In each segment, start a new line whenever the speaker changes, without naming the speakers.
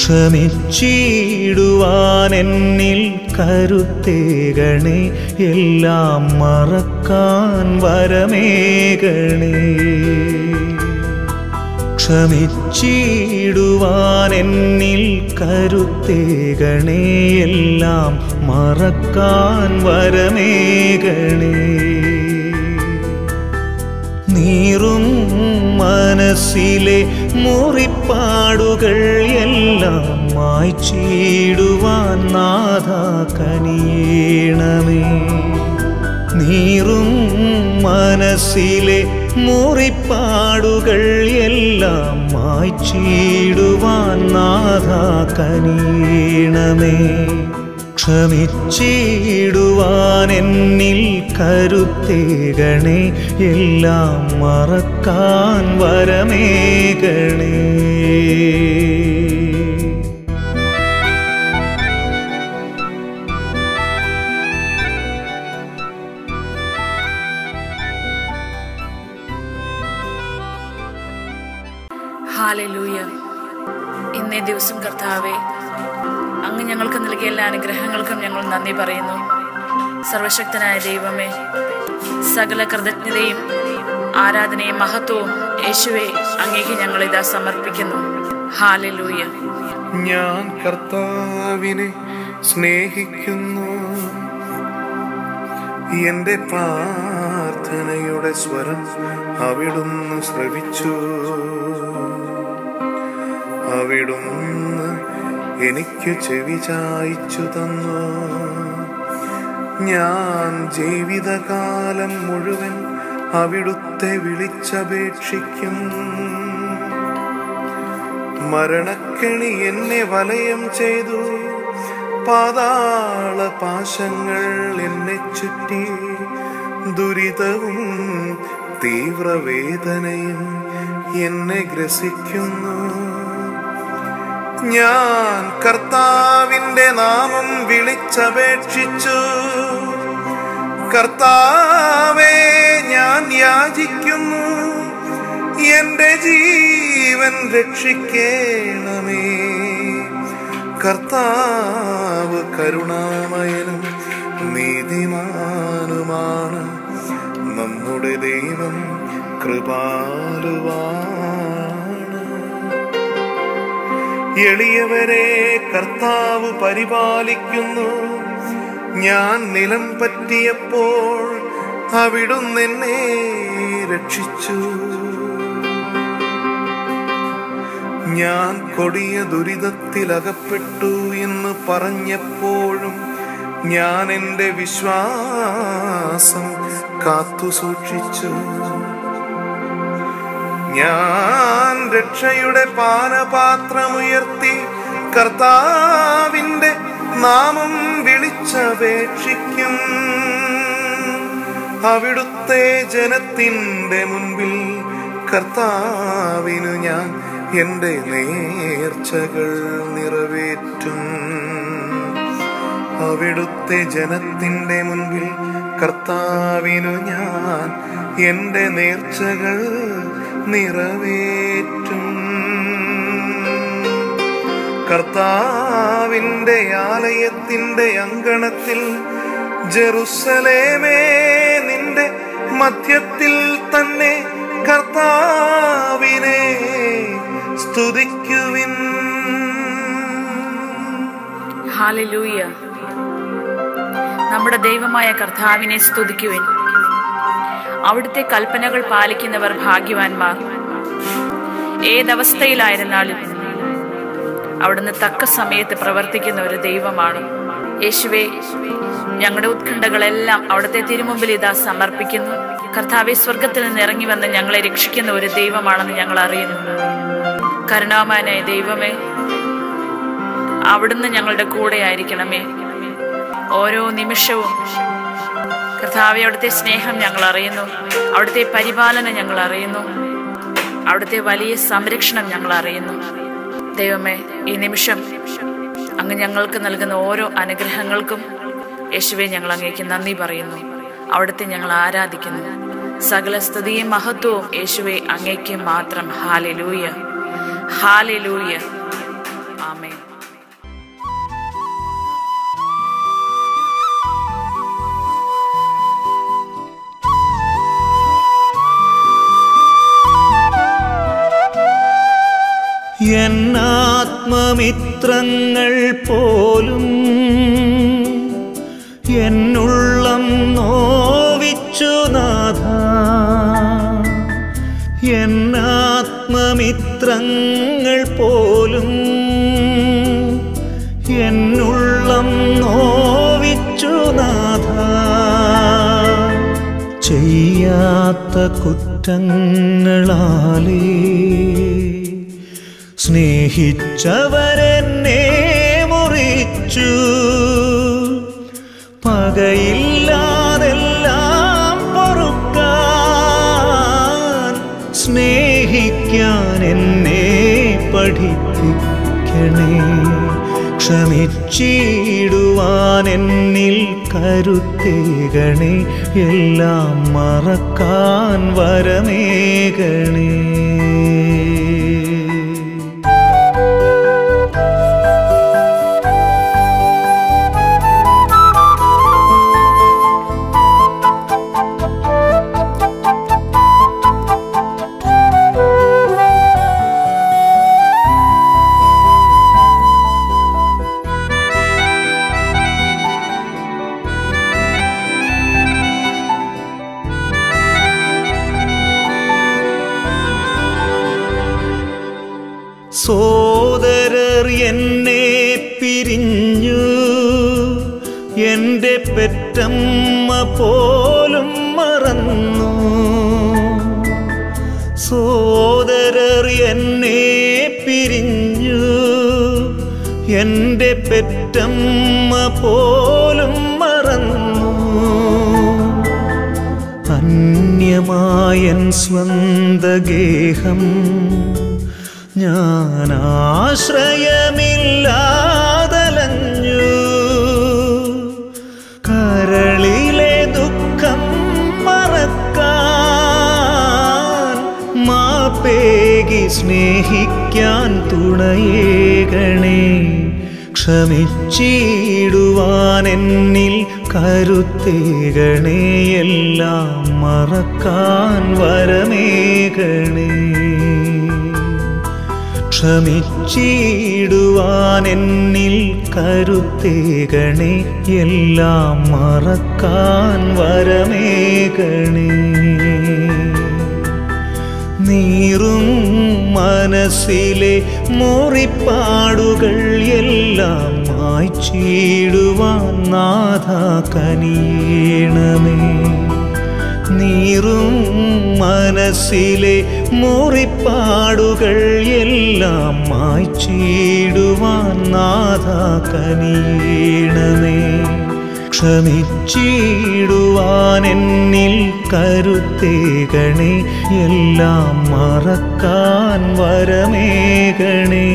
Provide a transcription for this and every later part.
ക്ഷമിച്ചിടുവാൻ എന്നിൽ കരുത്തേകണേ എല്ലാം മറക്കാൻ വരമേകണേ ക്ഷമിച്ചിടുവാൻ എന്നിൽ കരുത്തേകണേ എല്ലാം മറക്കാൻ വരമേകണേ നീറും മനസ്സിലെ മുറിപ്പാടുകൾ എല്ലാം മായ്ച്ചിടുവാൻ നാഥ കനിയണമേ നീറും മനസ്സിലെ മുറിപ്പാടുകൾ എല്ലാം മായ്ച്ചിടുവാൻ നാഥ കനിയണമേ ക്ഷമിച്ചിടുവാൻ എന്നിൽ കരുത്തേകണേ എല്ലാം മറക്കാൻ വരമേകണേ
ഹാലലൂയ ഇന്നേ ദിവസം കർത്താവെ അങ്ങ് ഞങ്ങൾക്ക് നൽകിയ എല്ലാ അനുഗ്രഹങ്ങൾക്കും ഞങ്ങൾ നന്ദി പറയുന്നു സർവശക്തനായ ദൈവമേ സകല കൃതജ്ഞതയും ആരാധനയും മഹത്വവും യേശുവെ അങ്ങേക്ക് ഞങ്ങൾ ഇതാ സമർപ്പിക്കുന്നു ഹാലലൂയ
ഞാൻ കർത്താവിനെ സ്നേഹിക്കുന്നു എന്റെ പ്രാർത്ഥനയുടെ സ്വരം അവിടുന്ന് ശ്രവിച്ചു അവിടുന്ന് എനിക്ക് ചെവി ചായ്ച്ചു തന്നു ഞാൻ ജീവിതകാലം മുഴുവൻ അവിടുത്തെ വിളിച്ചപേക്ഷിക്കും മരണക്കെണി എന്നെ വലയം ചെയ്തു പാതാള പാശങ്ങൾ എന്നെ ചുറ്റി ദുരിതവും തീവ്രവേദനയും എന്നെ ഗ്രസിക്കുന്നു ഞാൻ കർത്താവിന്റെ നാമം വിളിച്ചപേക്ഷിച്ചു കർത്താവേ ഞാൻ യാചിക്കുന്നു എന്റെ ജീവൻ രക്ഷിക്കേണമേ കർത്താവ് കരുണാമയനും നീതിമാനുമാണ് നമ്മുടെ ദൈവം കൃപാലുവാണ് എളിയവരെ കർത്താവ് പരിപാലിക്കുന്നു ഞാൻ നിലം പറ്റിയപ്പോൾ അവിടുന്ന് എന്നെ രക്ഷിച്ചു ഞാൻ കൊടിയ ദുരിതത്തിലകപ്പെട്ടു എന്ന് പറഞ്ഞപ്പോഴും ഞാൻ എൻ്റെ വിശ്വാസം കാത്തു സൂക്ഷിച്ചു ഞാൻ രക്ഷയുടെ പാനപാത്രമുയർത്തി കർത്താവിൻ്റെ നാമം വിളിച്ചപേക്ഷിക്കും അവിടുത്തെ ജനത്തിൻ്റെ മുൻപിൽ കർത്താവിനു ഞാൻ എൻ്റെ നേർച്ചകൾ നിറവേറ്റും അവിടുത്തെ ജനത്തിൻ്റെ മുൻപിൽ കർത്താവിനു ഞാൻ എൻ്റെ നേർച്ചകൾ നിറവേറ്റും കർത്താവിൻ്റെ ആലയത്തിൻ്റെ അങ്കണത്തിൽ ജെറുസലേമേ നിന്റെ മധ്യത്തിൽ തന്നെ കർത്താവിനെ സ്തുതിക്കുവിൻ
ഹാലലൂയ നമ്മുടെ ദൈവമായ കർത്താവിനെ സ്തുതിക്കുവിൻ അവിടുത്തെ കൽപ്പനകൾ പാലിക്കുന്നവർ ഭാഗ്യവാന്മാർ ഏതവസ്ഥയിലായിരുന്നാലും അവിടുന്ന് തക്ക സമയത്ത് പ്രവർത്തിക്കുന്ന ഒരു ദൈവമാണ് യേശുവെ ഞങ്ങളുടെ ഉത്കണ്ഠകളെല്ലാം അവിടുത്തെ തിരുമുമ്പിൽ ഇതാ സമർപ്പിക്കുന്നു കർത്താവെ സ്വർഗത്തിൽ നിന്ന് ഇറങ്ങി വന്ന് ഞങ്ങളെ രക്ഷിക്കുന്ന ഒരു ദൈവമാണെന്ന് ഞങ്ങൾ അറിയുന്നു കരുണാമാനായ ദൈവമേ അവിടുന്ന് ഞങ്ങളുടെ കൂടെ ആയിരിക്കണമേ ഓരോ നിമിഷവും കർത്താവെ അവിടുത്തെ സ്നേഹം ഞങ്ങൾ അറിയുന്നു അവിടുത്തെ പരിപാലനം ഞങ്ങൾ അറിയുന്നു അവിടുത്തെ വലിയ സംരക്ഷണം ഞങ്ങൾ അറിയുന്നു ദൈവമേ ഈ നിമിഷം അങ്ങ് ഞങ്ങൾക്ക് നൽകുന്ന ഓരോ അനുഗ്രഹങ്ങൾക്കും യേശുവെ ഞങ്ങൾ അങ്ങേക്ക് നന്ദി പറയുന്നു അവിടുത്തെ ഞങ്ങൾ ആരാധിക്കുന്നു സകല സ്തുതിയും മഹത്വവും യേശുവെ അങ്ങേക്ക് മാത്രം ഹാലലൂയ ഹാലലൂയ ആമേൻ
എന്നാത്മമിത്രങ്ങൾ പോലും എന്നുള്ളം നോവിച്ചു നാഥ എന്നാത്മമിത്രങ്ങൾ പോലും എന്നുള്ളം നോവിച്ചു നാഥ ചെയ്യാത്ത കുറ്റങ്ങളാലേ സ്നേഹിച്ചവരെന്നെ മുറിച്ചു പകയില്ലാതെല്ലാം പൊറുക്കാൻ സ്നേഹിക്കാൻ എന്നെ പഠിപ്പിക്കണേ ക്ഷമിച്ചിടുവാൻ എന്നിൽ കരുത്തേകണേ എല്ലാം മറക്കാൻ വരമേകണേ സോദരർ എന്നെ പിരിഞ്ഞു എൻ്റെ പെറ്റമ്മ പോലും മറന്നു സോദരർ എന്നെ പിരിഞ്ഞു എൻ്റെ പെറ്റമ്മ പോലും മറന്നു അന്യമായൻ സ്വന്തഗേഹം ഞാൻ ആശ്രയമില്ലാതലഞ്ഞു കരളിലെ ദുഃഖം മറക്കാൻ മാപ്പേകി സ്നേഹിക്കാൻ തുണയേകണേ ക്ഷമിച്ചിടുവാൻ എന്നിൽ കരുത്തേകണേ എല്ലാം മറക്കാൻ വരമേകണേ ക്ഷമിച്ചിടുവാൻ എന്നിൽ കരുത്തേകണേ എല്ലാം മറക്കാൻ വരമേകണേ നീറും മനസ്സിലെ മുറിപ്പാടുകൾ എല്ലാം മായ്ച്ചിടുവാൻ നാഥ കനിയണമേ നീറും മനസ്സിലെ മുറിപ്പാടുകൾ എല്ലാം മായ്ച്ചിടുവാൻ നാഥ കനിയണമേ ക്ഷമിച്ചിടുവാൻ എന്നിൽ കരുത്തേകണേ എല്ലാം മറക്കാൻ വരമേകണേ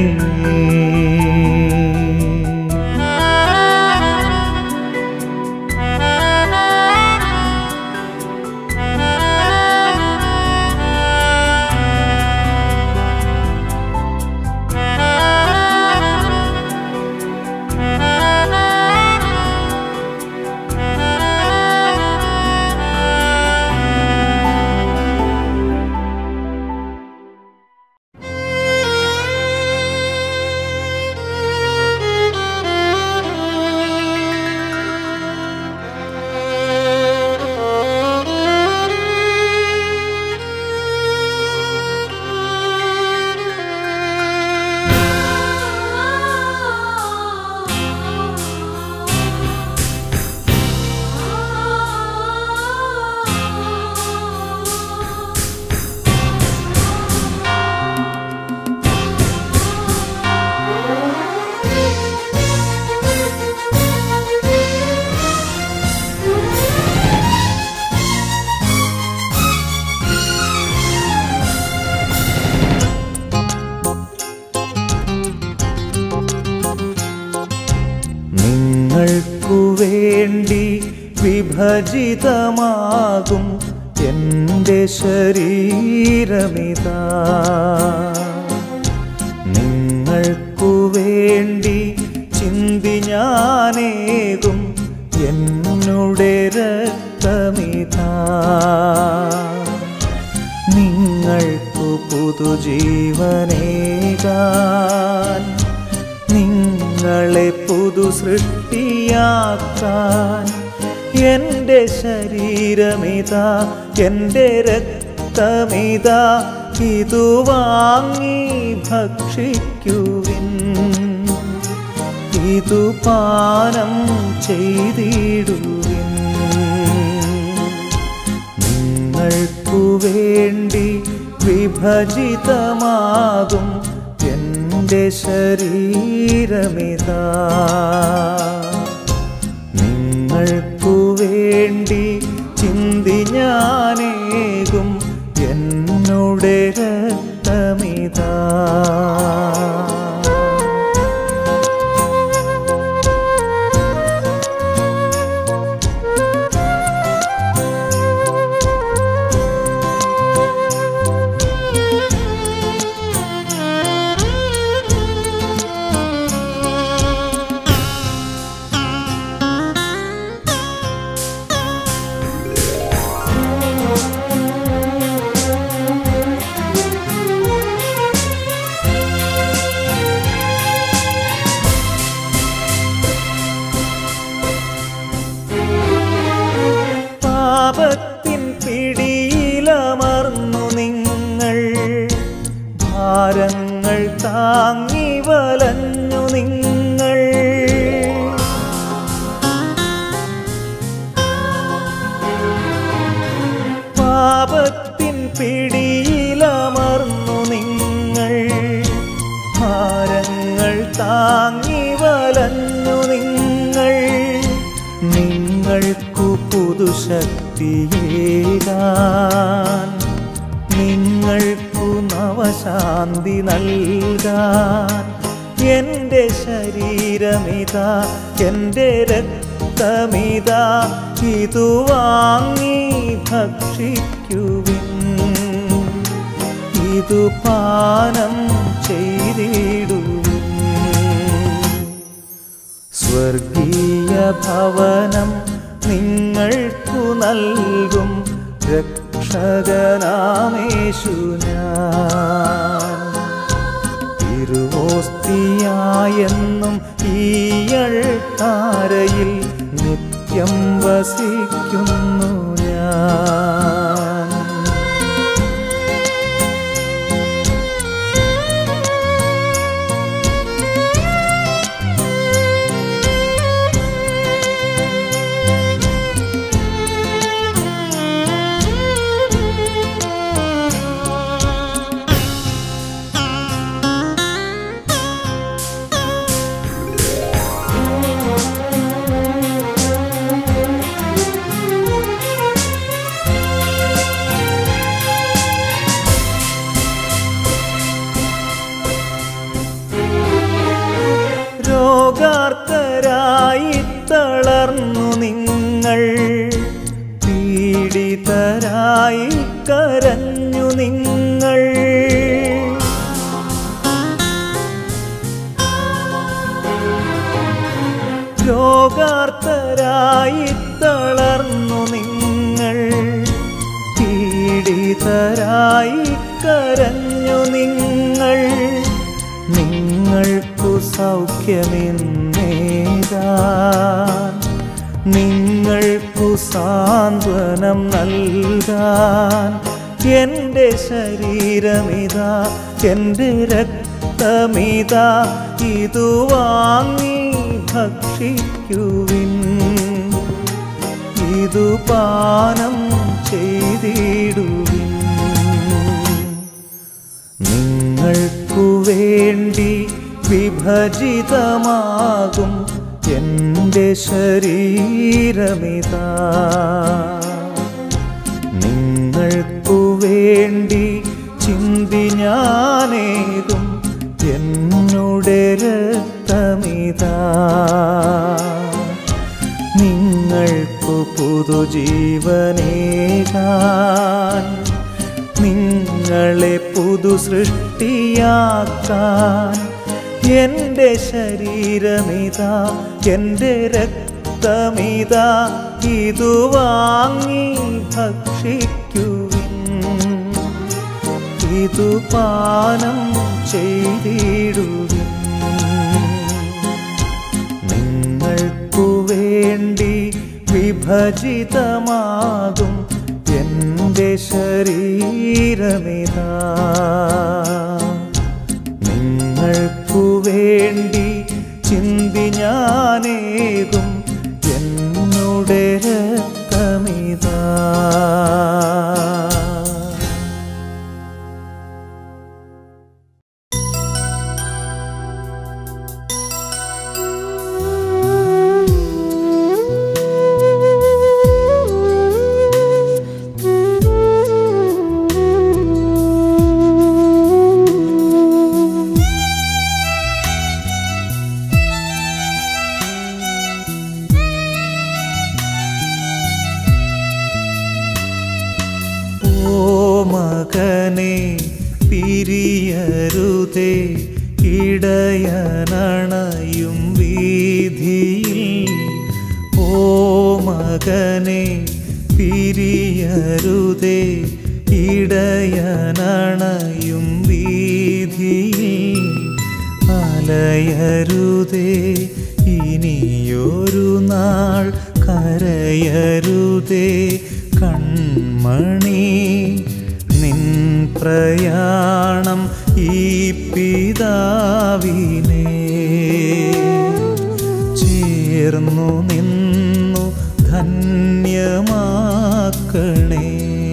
നിങ്ങൾക്കു വേണ്ടി വിഭജിതമാകും എൻ്റെ ശരീരമിതാ നിങ്ങൾക്കു വേണ്ടി ചിന്തി ഞാനേകും എന്നുടെ രക്തമിതാ നിങ്ങൾക്കു പുതുജീവനേകാനായി നൽകാൻ നിങ്ങളെ പുതു സൃഷ്ടിയാക്കാൻ എൻ്റെ ശരീരമിതാ എൻ്റെ രക്തമിതാ ഇതു വാങ്ങി ഭക്ഷിക്കുവിൻ ഇതു പാനം ചെയ്തിടുവിൻ നിങ്ങൾക്കു വേണ്ടി വിഭജിതമാകും എൻ്റെ ശരീരമിതാ നിങ്ങൾക്കു വേണ്ടി ചിന്തി ഞാനേകും എന്നുടെ രക്തമിതാ പാപത്തിൻ പിടിയിലമർന്നു നിങ്ങൾ ഭാരങ്ങൾ താങ്ങി വലഞ്ഞു നിങ്ങൾ പാപത്തിൻ പിടിയിലമർന്നു നിങ്ങൾ ഭാരങ്ങൾ താങ്ങി വലഞ്ഞു നിങ്ങൾ നിങ്ങൾക്കു പുതുശക്തിയേകാൻ നിങ്ങൾക്കു നവശാന്തി നൽകാൻ എൻ്റെ ശരീരമിതാ എൻ്റെ രക്തമിതാ ഇതു വാങ്ങി ഭക്ഷിക്കുവിൻ ഇതു പാനം ചെയ്തിടുവിൻ സ്വർഗീയ ഭവനം നിങ്ങൾക്കു നൽകും രക്ഷകനാമേശു ഞാൻ തിരുവോസ്തിയായെന്നും ഈയൾ താരയിൽ നിത്യം വസിക്കുന്നു ഞാൻ രോഗാർത്തരായി തളർന്നു നിങ്ങൾ പീഡിതരായി കരഞ്ഞു നിങ്ങൾ രോഗാർത്തരായി തളർന്നു നിങ്ങൾ പീഡിതരായി കരഞ്ഞു നിങ്ങൾ നിങ്ങൾക്കു സൗഖ്യമെന്നേകാൻ നിങ്ങൾക്കു സാന്ത്വനം നൽകാൻ എൻ്റെ ശരീരമിതാ എൻ്റെ രക്തമിതാ ഇതു വാങ്ങി ഭക്ഷിക്കുവിൻ ഇതു പാനം ചെയ്തിടുവിൻ നിങ്ങൾക്കു വേണ്ടി വിഭജിതമാകും എൻ്റെ ശരീരമിതാ നിങ്ങൾക്കു വേണ്ടി ചിന്തി ഞാനേകും എന്നുടെ രക്തമിതാ നിങ്ങൾക്കു പുതുജീവനേകാൻ നിങ്ങളെ പുതു സൃഷ്ടിയാക്കാൻ എൻ്റെ ശരീരമിതാ എൻ്റെ രക്തമിതാ ഇതു വാങ്ങി ഭക്ഷിക്കുവിൻ ഇതു പാനം ചെയ്തിടുവിൻ നിങ്ങൾക്കു വേണ്ടി വിഭജിതമാകും എൻ്റെ ശരീരമിതാ നിങ്ങൾക്കു വേണ്ടി ചിന്തി ഞാനേകും എന്നുടെ രക്തമിതാ ഓ മകനെ പിരിയരുതേ ഇടയനണയും വീതിയിൽ ഓ മകനെ പിരിയരുതേ ഇടയനണയും വീതിയിൽ അലയരുതേ ഇനിയൊരു നാൾ കരയരുതേ കൺമണി നിൻ പ്രയാണം ഈ പിതാവിനെ ചേർന്നു നിന്നു ധന്യമാക്കണേ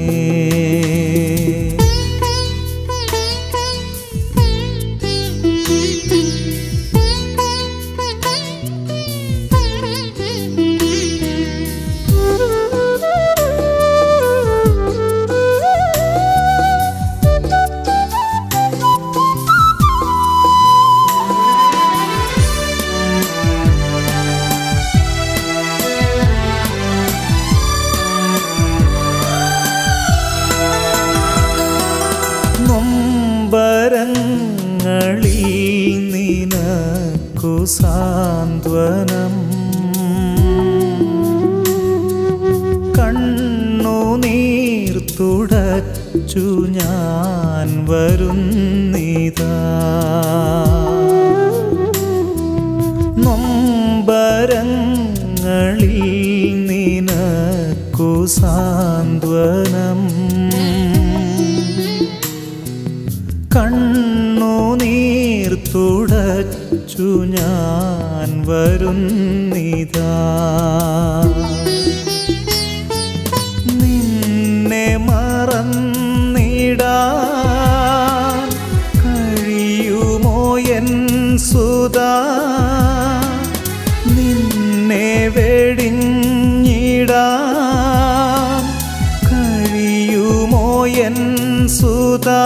നൊമ്പരങ്ങളിൽ നിനക്കു സാന്ത്വനം കണ്ണുനീർ തുടച്ചു ഞാൻ വരുന്നിതാ നൊമ്പരങ്ങളിൽ നിനക്കു സാന്ത്വനം കണ്ണുനീർ തുടച്ചു ഞാൻ വരുന്നിതാ നിന്നെ മറന്നിടാൻ കഴിയുമോ എൻ സുതാ നിന്നെ വെടിഞ്ഞിടാൻ കഴിയുമോ എൻ സുതാ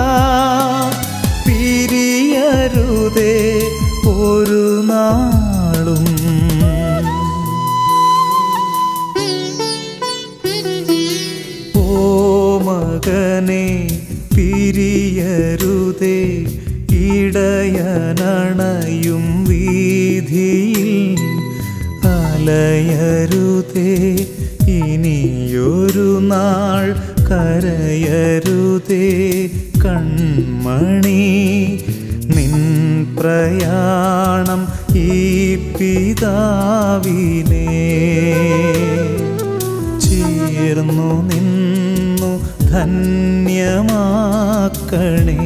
പിരിയരുതേ ഒരു നാളും ഓ മകനെ പിരിയരുതേ ഇടയനണയും വീതിയിൽ അലയരുതേ ഇനിയൊരു നാൾ കരയരുതേ കൺമണി നിൻ പ്രയാണം ഈ പിതാവിനെ ചേർന്നു നിന്നു ധന്യമാക്കണേ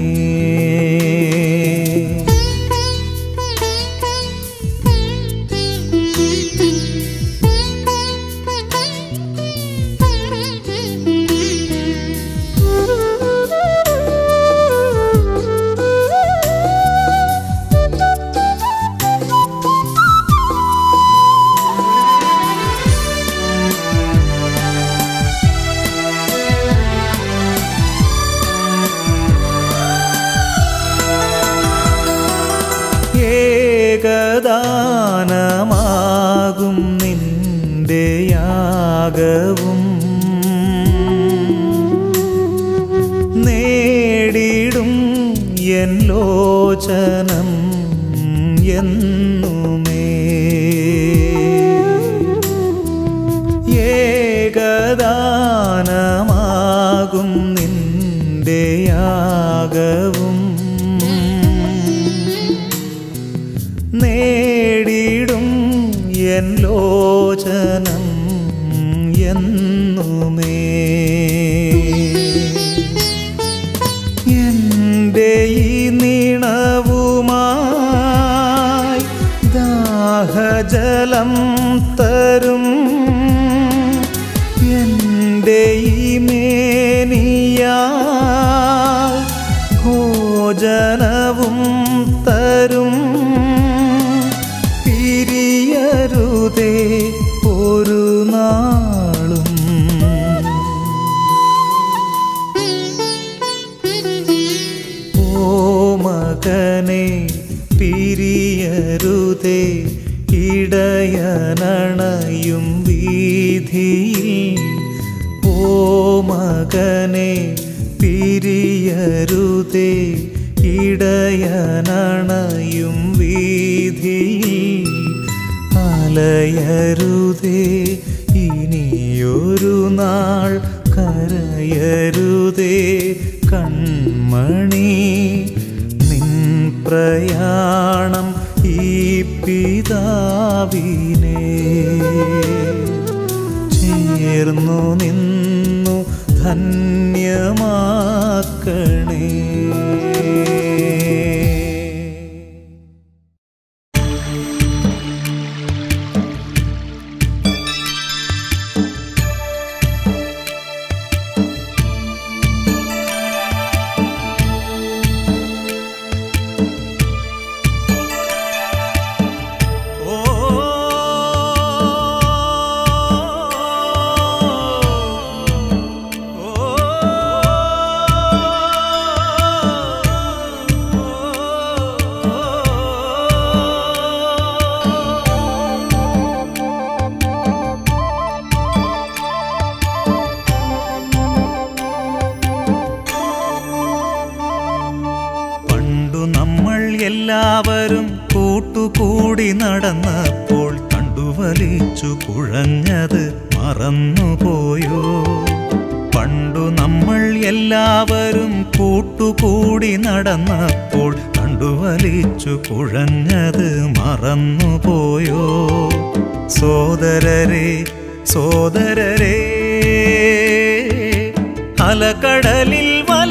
ഏകദാനമാകും നിന്റെ യാഗവും നേടിടും എൻ ലോചനം എന്നുമേ ഏകദാനമാകും നിന്റെ യാഗവും ലോചനം എന്നുമേ എൻ്റെ ഈ നീണവുമായി ദാഹജലം തരും എൻ്റെ ഈ മേനിയാ ഭോജനവും തരും പിരിയരുതേ ഒരു നാളും ഓ മകനെ പിരിയരുതേ ഇടയനണയും വീതിയിൽ ഓ മകനെ പിരിയരുതേ ഇടയനണയും വീതിയിൽ അലയരുതേ ഇനിയൊരു നാൾ കരയരുതേ കൺമണി നിൻ പ്രയാണം ഈ പിതാവിനെ ചേർന്നു നിന്നു ധന്യമാക്കണേ പണ്ടു നമ്മൾ എല്ലാവരും കൂട്ടുകൂടി നടന്നപ്പോൾ തണ്ടുവലിച്ചു കുഴഞ്ഞത് മറന്നുപോയോ പണ്ടു നമ്മൾ എല്ലാവരും കൂട്ടുകൂടി നടന്നപ്പോൾ തണ്ടുവലിച്ചു കുഴഞ്ഞത് മറന്നുപോയോ സോദരരെ സോദരരെ അലകടലിൽ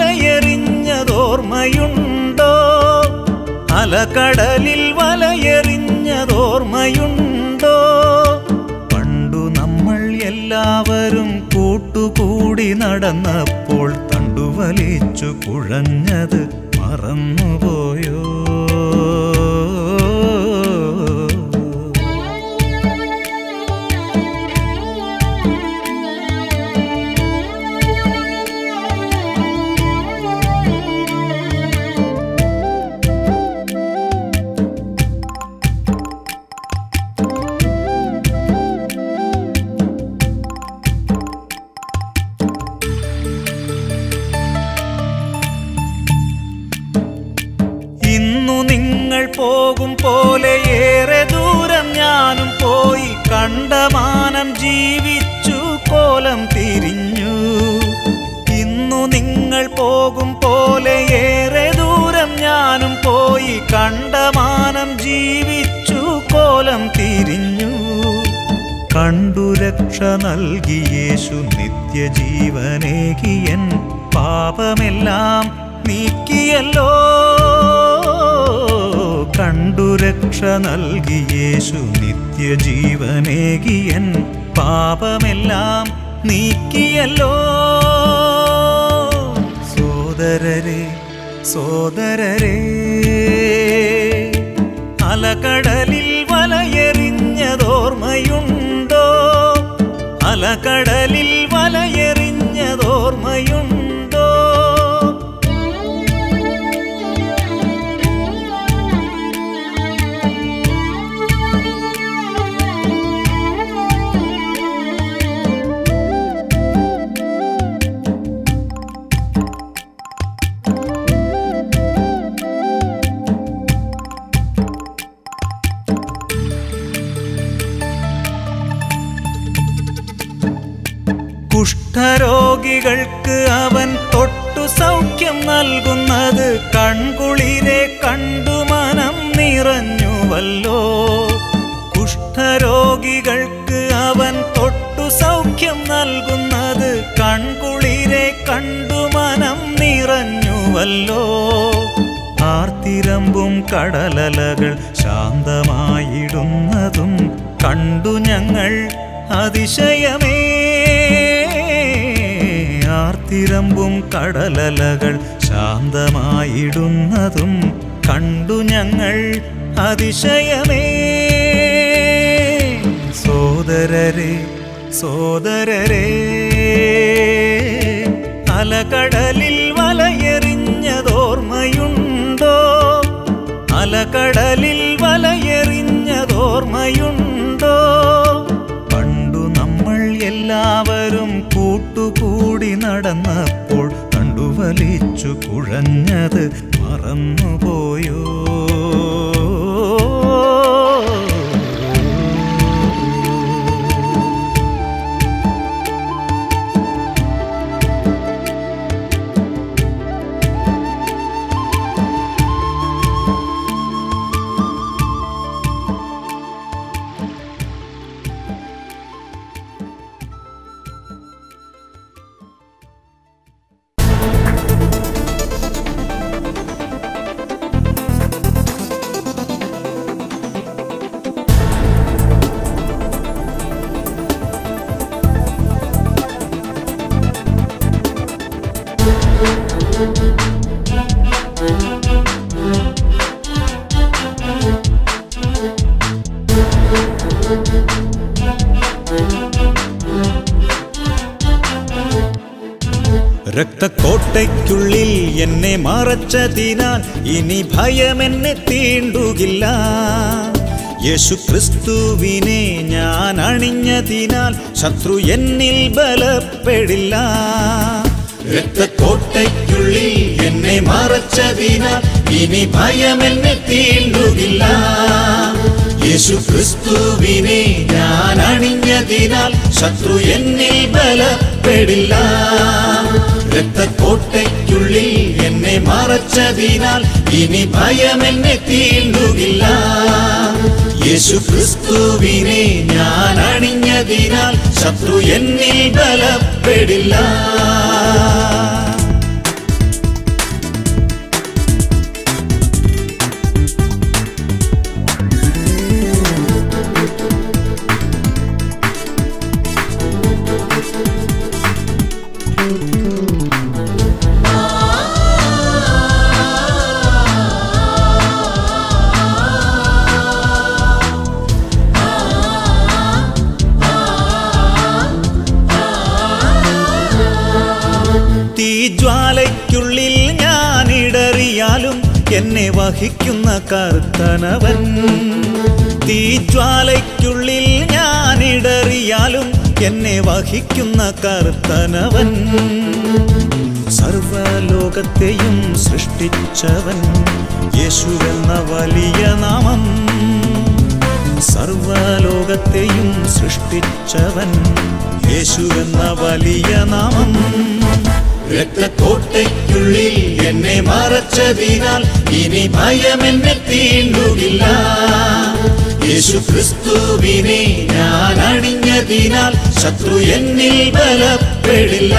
വലയെറിഞ്ഞതോർമ്മയുണ്ടോ അലകടലിൽ വലയെറിഞ്ഞതോർമ്മയുണ്ടോ പണ്ടു നമ്മൾ എല്ലാവരും കൂട്ടുകൂടി നടന്നപ്പോൾ തണ്ടുവലിച്ചു കുഴഞ്ഞത് മറന്നുപോയോ ഇന്നു നിങ്ങൾ പോകും പോലെ ഏറെ ദൂരം ഞാനും പോയി കണ്ടമാനം ജീവിച്ചു കോലം തിരിഞ്ഞു ഇന്നു നിങ്ങൾ പോകും പോലെ ഏറെ ദൂരം ഞാനും പോയി കണ്ടമാനം ജീവിച്ചു കോലം തിരിഞ്ഞു കണ്ടു രക്ഷ നൽകി യേശു നിത്യജീവനേകിയൻ പാപമെല്ലാം നീക്കിയല്ലോ കണ്ടു രക്ഷ നൽകി യേശു നിത്യജീവനേകിയൻ പാപമെല്ലാം നീക്കിയല്ലോ സോദരരെ സോദരരെ അലകടലിൽ വലയെറിഞ്ഞതോർമ്മയുണ്ടോ അലകടലിൽ വലയെറിഞ്ഞതോർമ്മയുണ്ടോ കുഷ്ഠരോഗികൾക്ക് അവൻ തൊട്ടു സൗഖ്യം നൽകുന്നത് കൺകുളിരെ കണ്ടു മനം നിറഞ്ഞുവല്ലോ കുഷ്ഠ അന്ധരോഗികൾക്ക് അവൻ തൊട്ടു സൗഖ്യം നൽകുന്നത് കൺകുളിരെ കണ്ടു മനം നിറഞ്ഞുവല്ലോ ആർത്തിരമ്പും കടലലകൾ ശാന്തമായിടുന്നതും കണ്ടു ഞങ്ങൾ അതിശയമേ ആർത്തിരമ്പും കടലലകൾ ശാന്തമായിടുന്നതും കണ്ടു ഞങ്ങൾ അതിശയമേ സോദരരെ സോദരരെ അലകടലിൽ വലയെറിഞ്ഞതോർമ്മയുണ്ടോ അലകടലിൽ വലയെറിഞ്ഞതോർമ്മയുണ്ടോ പണ്ടു നമ്മൾ എല്ലാവരും കൂട്ടുകൂടി നടന്നപ്പോൾ കണ്ടുവലിച്ചു കുഴഞ്ഞത് മറന്നുപോയോ രക്തക്കോട്ടയ്ക്കുള്ളിൽ എന്നെ മറച്ചതിനാൽ ഇനി ഭയം എന്നെ തീണ്ടുകില്ല യേശു ക്രിസ്തുവിനെ ഞാൻ അണിഞ്ഞതിനാൽ ശത്രു എന്നിൽ ബലപ്പെടില്ല രക്തക്കോട്ടയ്ക്കുള്ളിൽ എന്നെ മറച്ചതിനാൽ ഇനി ഭയം എന്നെ തീണ്ടുകില്ല യേശു ക്രിസ്തുവിനെ ഞാൻ അണിഞ്ഞതിനാൽ ശത്രു എന്നിൽ ബലപ്പെടില്ല രക്തക്കോട്ടയ്ക്കുള്ളിൽ എന്നെ മറച്ചതിനാൽ ഇനി ഭയം എന്നെ തീണ്ടുകില്ല യേശു ക്രിസ്തുവിനെ ഞാൻ അണിഞ്ഞതിനാൽ ശത്രു എന്നിൽ ബലപ്പെടില്ല തീജ്വാലയ്ക്കുള്ളിൽ ഞാൻ ഇടറിയാലും എന്നെ വഹിക്കുന്ന കർത്തനവൻ തീജ്വാലയ്ക്കുള്ളിൽ ഞാൻ ഇടറിയാലും എന്നെ വഹിക്കുന്ന കർത്തനവൻ സർവലോകത്തെയും സൃഷ്ടിച്ചവൻ യേശുവെന്ന വലിയ നാമം സർവലോകത്തെയും സൃഷ്ടിച്ചവൻ യേശുവെന്ന വലിയ നാമം രക്തക്കോട്ടയ്ക്കുള്ളിൽ എന്നെ മറച്ചതിനാൽ ഇനി ഭയം എന്നെ തീണ്ടുകില്ല യേശു ക്രിസ്തുവിനെ ഞാൻ അണിഞ്ഞതിനാൽ ശത്രു എന്നിൽ ബലപ്പെടില്ല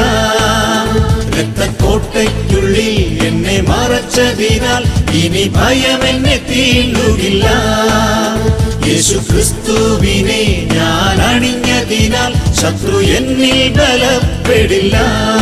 രക്തക്കോട്ടയ്ക്കുള്ളിൽ എന്നെ മറച്ചതിനാൽ ഇനി ഭയം എന്നെ തീണ്ടുകില്ല യേശു ക്രിസ്തുവിനെ ഞാൻ അണിഞ്ഞതിനാൽ ശത്രു എന്നിൽ ബലപ്പെടില്ല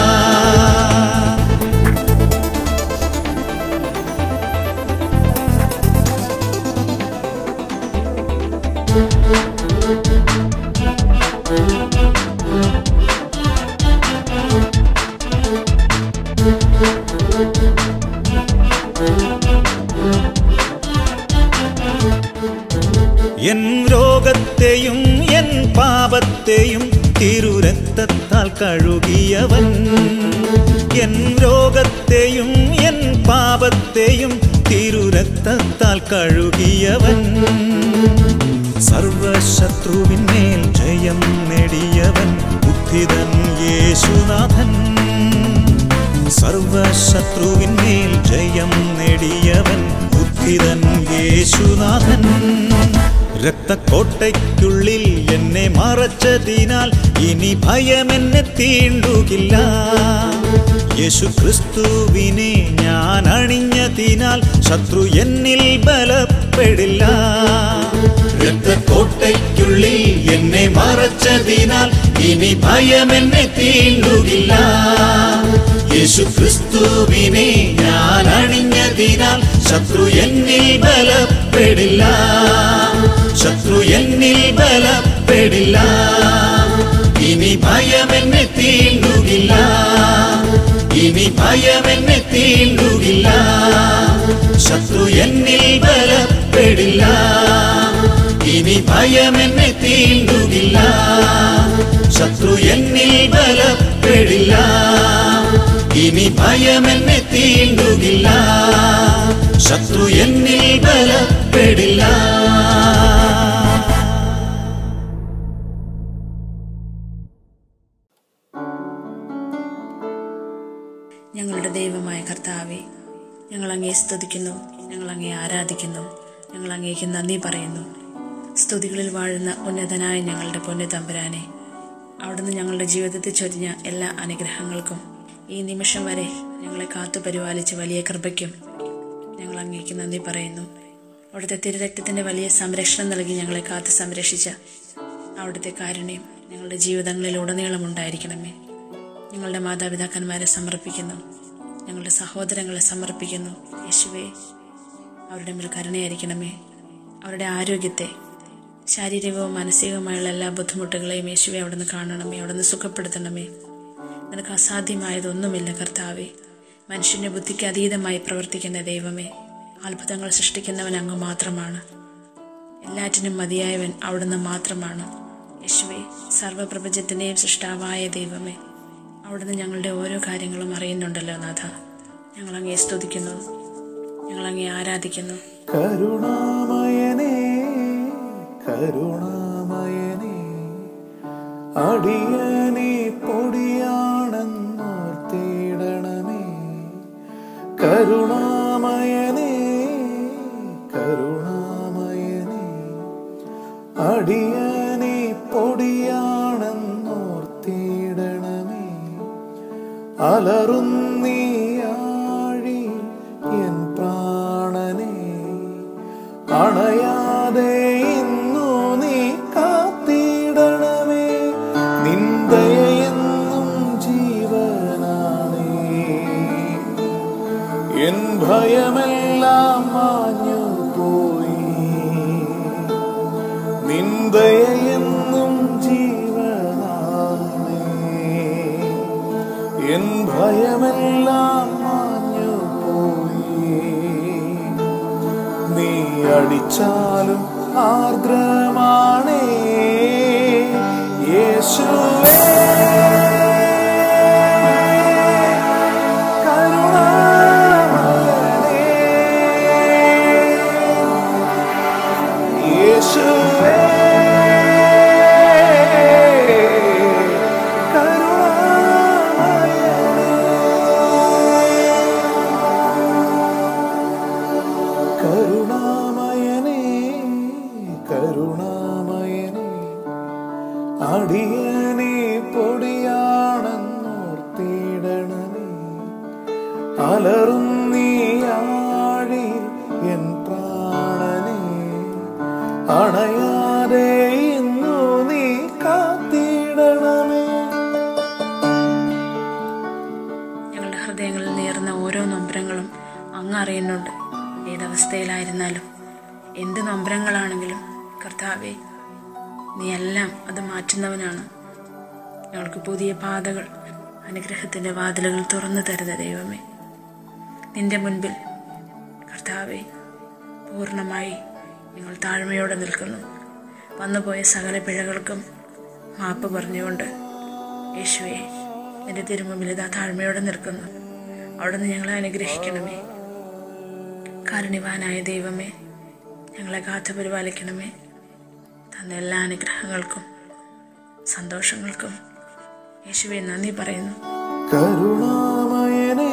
എൻ രോഗത്തെയും എൻ പാപത്തെയും തിരുരക്തത്താൽ കഴുകിയവൻ എൻ രോഗത്തെയും എൻ പാപത്തെയും തിരുരക്തത്താൽ കഴുകിയവൻ സർവശത്രുവിന്മേൽ ജയം നേടിയവൻ ബുദ്ധിതൻ യേശുനാഥൻ സർവശത്രുവിന്മേൽ ജയം നേടിയവൻ ബുദ്ധിതൻ യേശുനാഥൻ രക്തക്കോട്ടയ്ക്കുള്ളിൽ എന്നെ മറച്ചതിനാൽ ഇനി ഭയം എന്നെ തീണ്ടുകില്ല യേശു ക്രിസ്തുവിനെ ഞാൻ അണിഞ്ഞതിനാൽ ശത്രു എന്നിൽ ബലപ്പെടില്ല രക്തക്കോട്ടയ്ക്കുള്ളിൽ എന്നെ മറച്ചതിനാൽ ഇനി ഭയം എന്നെ തീണ്ടുകില്ല യേശു ക്രിസ്തുവിനെ ഞാൻ അണിഞ്ഞതിനാൽ ശത്രു എന്നിൽ ബലപ്പെടില്ല ശത്രു എന്നിൽ ബലപ്പെടില്ല ഇനി ഭയം എന്നെ തീണ്ടുകില്ല ഇനി ഭയം എന്നെ തീണ്ടുകില്ല ശത്രു എന്നിൽ ബലപ്പെടില്ല ഇനി ഭയം എന്നെ തീണ്ടുകില്ല ശത്രു എന്നിൽ ബലപ്പെടില്ല ഇനി ഭയം എന്നെ തീണ്ടുകില്ല ശത്രു എന്നിൽ ബലപ്പെടില്ല
ഞങ്ങളുടെ ദൈവമായ കർത്താവെ ഞങ്ങൾ അങ്ങേ സ്തുതിക്കുന്നു ഞങ്ങൾ അങ്ങേ ആരാധിക്കുന്നു ഞങ്ങൾ അങ്ങേക്ക് നന്ദി പറയുന്നു സ്തുതികളിൽ വാഴുന്ന ഉന്നതനായ ഞങ്ങളുടെ പൊന്നു തമ്പുരാനെ അവിടുന്ന് ഞങ്ങളുടെ ജീവിതത്തിൽ ചൊരിഞ്ഞ എല്ലാ അനുഗ്രഹങ്ങൾക്കും ഈ നിമിഷം വരെ ഞങ്ങളെ കാത്തു പരിപാലിച്ച വലിയ കൃപയ്ക്കും ഞങ്ങൾ അങ്ങേക്ക് നന്ദി പറയുന്നു അവിടുത്തെ തിരുരക്തത്തിന്റെ വലിയ സംരക്ഷണം നൽകി ഞങ്ങളെ കാത്ത് സംരക്ഷിച്ച അവിടുത്തെ കാരുണ്യം ഞങ്ങളുടെ ജീവിതങ്ങളിൽ ഉടനീളം ഉണ്ടായിരിക്കണമേ ഞങ്ങളുടെ മാതാപിതാക്കന്മാരെ സമർപ്പിക്കുന്നു ഞങ്ങളുടെ സഹോദരങ്ങളെ സമർപ്പിക്കുന്നു യേശുവേ അവരുടെ മേൽ കരുണയായിരിക്കണമേ അവരുടെ ആരോഗ്യത്തെ ശാരീരികവും മാനസികവുമായുള്ള എല്ലാ ബുദ്ധിമുട്ടുകളെയും യേശുവെ അവിടുന്ന് കാണണമേ അവിടുന്ന് സുഖപ്പെടുത്തണമേ നിനക്ക് അസാധ്യമായതൊന്നുമില്ല കർത്താവെ മനുഷ്യന്റെ ബുദ്ധിക്ക് അതീതമായി പ്രവർത്തിക്കുന്ന ദൈവമേ അത്ഭുതങ്ങൾ സൃഷ്ടിക്കുന്നവൻ അങ്ങ് മാത്രമാണ് എല്ലാറ്റിനും മതിയായവൻ അവിടുന്ന് മാത്രമാണ് യേശുവെ സർവപ്രപഞ്ചത്തിൻ്റെയും സൃഷ്ടാവായ ദൈവമേ അവിടുന്ന് ഞങ്ങളുടെ ഓരോ കാര്യങ്ങളും അറിയുന്നുണ്ടല്ലോ നാഥ ഞങ്ങൾ അങ്ങേ സ്തുതിക്കുന്നു ഞങ്ങൾ അങ്ങേ ആരാധിക്കുന്നു
കരുണാമയനേ കരുണാമയനേ അടിയനെ പൊടിയാണെന്നോർത്തിടണമേ കരുണാമയനേ കരുണാമയനേ അടിയനെ പൊടിയാണെന്നോർത്തിടണമേ അലറുന്നീയാഴി എൻ പ്രാണനെ അണയാതെ ഇന്നു നീ കാത്തിടണമേ നിന്ദയെന്നും ജീവനാണേ എൻ ഭയമെല്ലാം മാഞ്ഞു പോയി നിന്ദയെന്നും ജീവനാണേ എൻ ഭയമെല്ലാം മാഞ്ഞു പോയി നീ അടിച്ചാലും ആർദ്രമാണേ യേശുവേ കരുണാമയനേ യേശുവേ കരുണാമയനേ കരുണാമയനേ അടിയനെ പൊടിയാണെന്നോർത്തിടണമേ അലറുന്നീയാഴി എൻ പ്രാണനെ അണയാതെ ഇന്നു നീ കാത്തിടണമേ
ഞങ്ങളുടെ ഹൃദയങ്ങളിൽ നേർന്ന ഓരോ നൊമ്പരങ്ങളും അങ്ങ് അറിയുന്നുണ്ട് ഏതവസ്ഥയിലായിരുന്നാലും എന്ത് നൊമ്പരങ്ങളാണെങ്കിലും കർത്താവെ നീ എല്ലാം അത് മാറ്റുന്നവനാണ് ഞങ്ങൾക്ക് പുതിയ പാതകൾ അനുഗ്രഹത്തിന്റെ വാതിലുകൾ തുറന്നു തരുന്ന ദൈവമേ നിന്റെ മുൻപിൽ കർത്താവെ പൂർണ്ണമായി ഞങ്ങൾ താഴ്മയോടെ നിൽക്കുന്നു വന്നുപോയ സകല പിഴകൾക്കും മാപ്പ് പറഞ്ഞുകൊണ്ട് യേശുവെ നിന്റെ തിരുമുമ്പിൽ ഇതാ താഴ്മയോടെ നിൽക്കുന്നു അവിടുന്ന് ഞങ്ങളെ അനുഗ്രഹിക്കണമേ കാരുണ്യവാനായ ദൈവമേ ഞങ്ങളെ കാത്തു പരിപാലിക്കണമേ തന്ന എല്ലാ അനുഗ്രഹങ്ങൾക്കും സന്തോഷങ്ങൾക്കും യേശുവെ നന്ദി പറയുന്നു
കരുണാമയനേ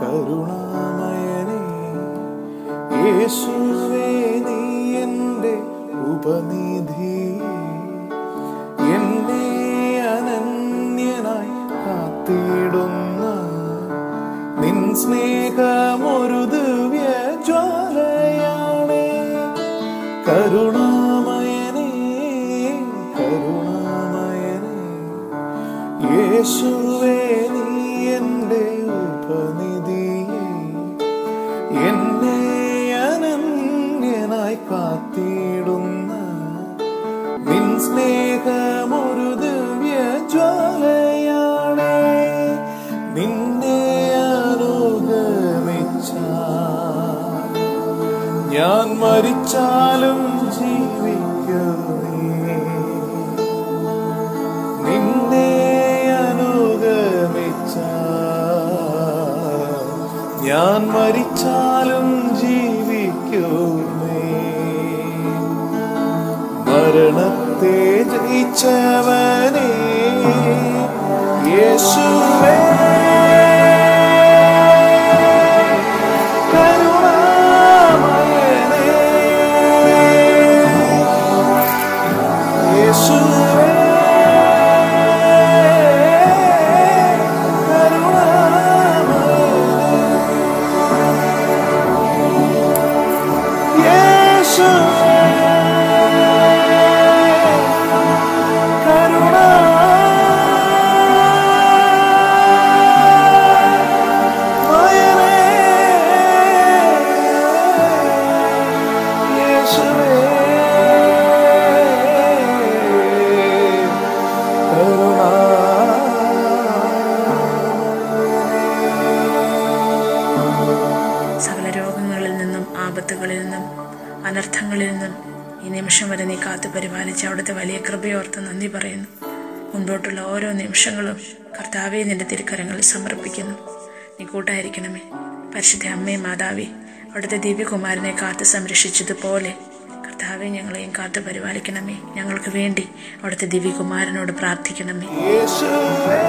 കരുണാമയനേ യേശുവേ നീ എൻ്റെ ഉപനിധിയെ എന്നെ അനന്യനായി കാത്തിടുന്ന നിൻ സ്നേഹമൊരു ദിവ്യ ജ്വാലയാണ് കരുണാമയനേ കരുണാമയനേ യേശുവേ നീ എൻ്റെ ഉപനിധിയെ എന്നെ അനന്യനായി കാത്തിടുന്ന നിൻ സ്നേഹമൊരു ദിവ്യ ജ്വാലയാണ് നിന്നെ അനുഗമിച്ച ഞാൻ മരിച്ചാലും ജീവിക്കുമേ നിന്നെ അനുഗമിച്ച ഞാൻ മരിച്ചാലും ജീവിക്കുമേ മരണത്തെ ജയിച്ചവനെ യേശുവേ കരുണാമയനേ യേശുവേ കരുണാമയനേ യേശുവേ
സകല രോഗങ്ങളിൽ നിന്നും ആപത്തുകളിൽ നിന്നും അനർത്ഥങ്ങളിൽ നിന്നും ഈ നിമിഷം വരെ നീ കാത്തു പരിപാലിച്ച് അവിടുത്തെ വലിയ കൃപയോർത്ത് നന്ദി പറയുന്നു മുൻപോട്ടുള്ള ഓരോ നിമിഷങ്ങളും കർത്താവെ നിന്റെ തിരുക്കരങ്ങളിൽ സമർപ്പിക്കുന്നു നീ കൂട്ടായിരിക്കണമേ പരിശുദ്ധ അമ്മേ മാതാവേ അവിടുത്തെ ദിവ്യകുമാരനെ കാത്തു സംരക്ഷിച്ചതുപോലെ കർത്താവെ ഞങ്ങളെയും കാത്തു പരിപാലിക്കണമേ ഞങ്ങൾക്ക് വേണ്ടി അവിടുത്തെ ദിവ്യകുമാരനോട് പ്രാർത്ഥിക്കണമേ
യേശുവേ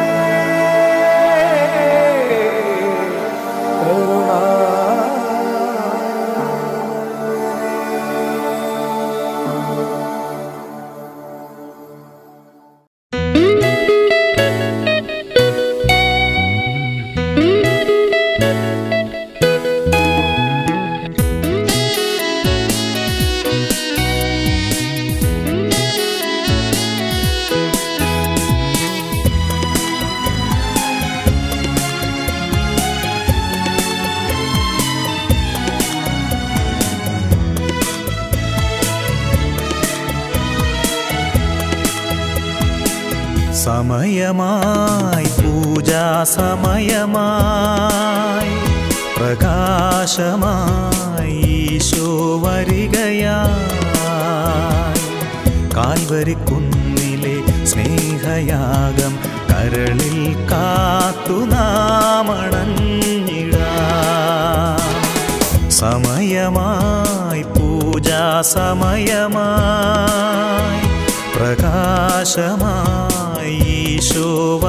സമയമായി പൂജാ സമയമായി പ്രകാശമായി ഈശോ വരികയായി കാൽവരിക്കുന്നിലെ സ്നേഹയാഗം കരളിൽ കാത്തു നാമണഞ്ഞിടാം സമയമായി പൂജാ സമയമായി പ്രകാശമായി ഈശോ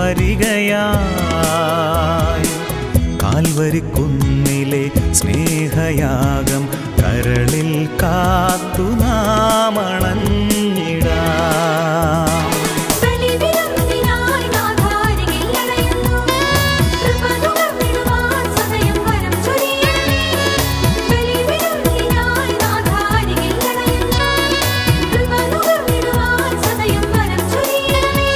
വരികയായി കാൽവരിക്കുന്നിലെ സ്നേഹയാഗം കരളിൽ കാത്തു നാമണഞ്ഞിടാം
ബലിവിരുന്നിനായി നാഥാരികിൽ അണയുന്നു. കൃപ നുകർന്നിടുവാൻ സദയം വരം ചൊരിയണമേ. ബലിവിരുന്നിനായി നാഥാരികിൽ അണയുന്നു. കൃപ നുകർന്നിടുവാൻ സദയം വരം ചൊരിയണമേ.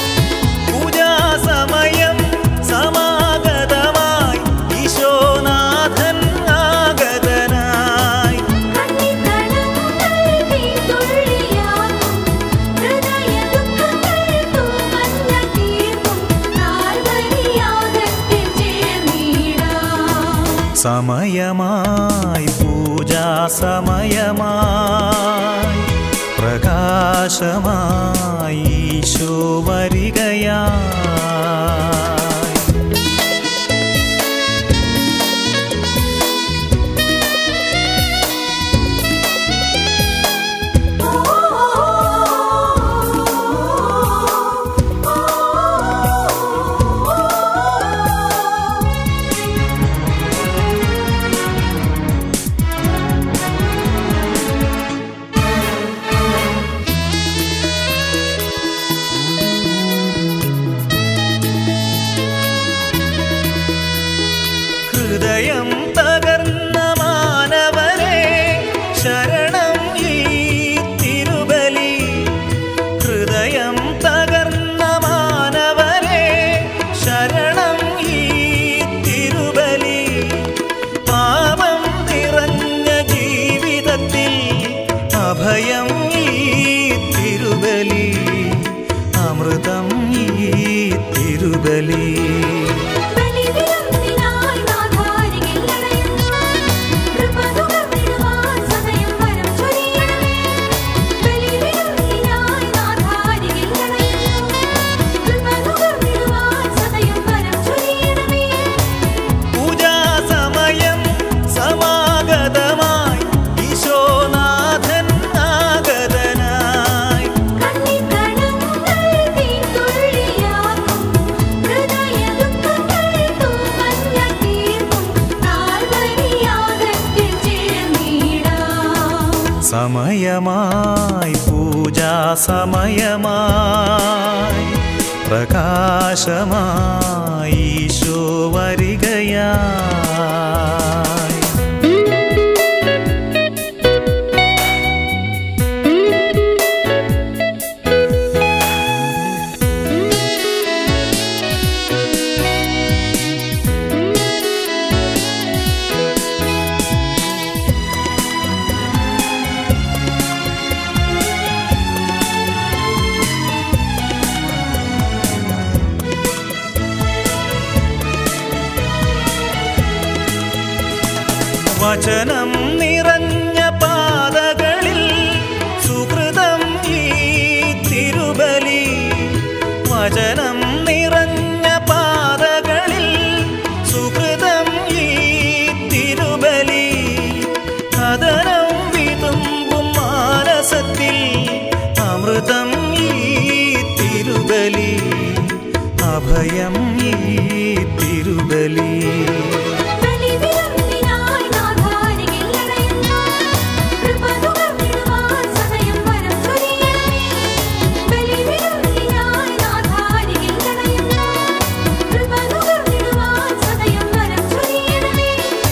പൂജാസമയം സമാഗതമായി ഈശോനാഥൻ ആഗതനായി
കണ്ണിക്കടങ്ങൾ തീത്തുള്ളിയാക്കും. ഹൃദയദുഃഖങ്ങൾ തൂമഞ്ഞ തീർക്കും. കാൽവരിയാഗത്തിൽ ചേർന്നിടാം
സമയമായി പൂജാ സമയമായി പ്രകാശമായി ഈശോ വരികയായി തിരുബലി
ബലിവിരുന്നിനായി നാഥാരികിൽ അണയുന്നു. കൃപ നുകർന്നിടുവാൻ സദയം വരം ചൊരിയണമേ. ബലിവിരുന്നിനായി നാഥാരികിൽ അണയുന്നു. കൃപ നുകർന്നിടുവാൻ സദയം വരം ചൊരിയണമേ.
പൂജാസമയം സമാഗതമായി ഈശോനാഥൻ ആഗതനായി
കണ്ണിക്കടങ്ങൾ തീത്തുള്ളിയാക്കും. ഹൃദയദുഃഖങ്ങൾ തൂമഞ്ഞ തീർക്കും. കാൽവരിയാഗത്തിൽ ചേർന്നിടാം.
സമയമായി പൂജാസമയമായി പ്രകാശമായി ഈശോ വരികയായി വചനം നിറഞ്ഞ പാതകളിൽ സുഹൃതം ഈ തിരുബലി വചനം നിറഞ്ഞ പാതകളിൽ സുഹൃതം ഈ തിരുബലി കഥനം വിതുമ്പും മാനസത്തിൽ അമൃതം ഈ തിരുബലി അഭയം ഈ തിരുബലി
ബലിവിരുന്നിനായി നാഥാരികിൽ അണയുന്നു. കൃപ നുകർന്നിടുവാൻ സദയം വരം ചൊരിയണമേ. ബലിവിരുന്നിനായി നാഥാരികിൽ അണയുന്നു. കൃപ നുകർന്നിടുവാൻ സദയം വരം ചൊരിയണമേ.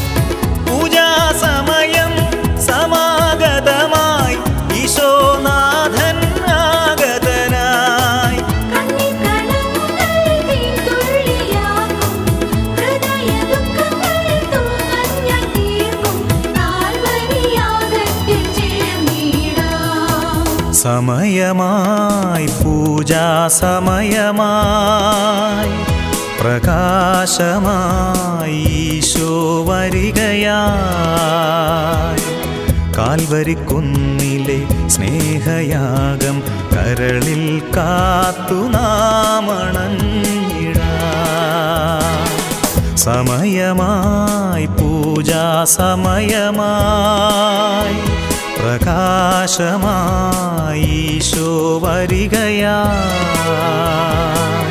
പൂജാസമയം സമാഗതമായി ഈശോനാഥൻ ആഗതനായി
കണ്ണിക്കടങ്ങൾ തീത്തുള്ളിയാക്കും. ഹൃദയദുഃഖങ്ങൾ തൂമഞ്ഞ തീർക്കും. കാൽവരിയാഗത്തിൽ ചേർന്നിടാം.
സമയമായി പൂജാസമയമായി പ്രകാശമായി ഈശോ വരികയായി കാൽവരിക്കുന്നിലെ സ്നേഹയാഗം കരളിൽ കാത്തു നാമണഞ്ഞിടാം സമയമായി പൂജാസമയമായി പ്രകാശമായി Isho വരികയായി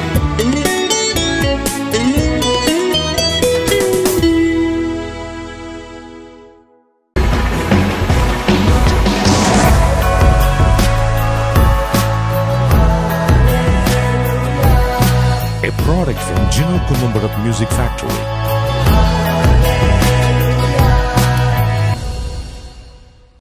a product from Gino Columbarat Music Factory.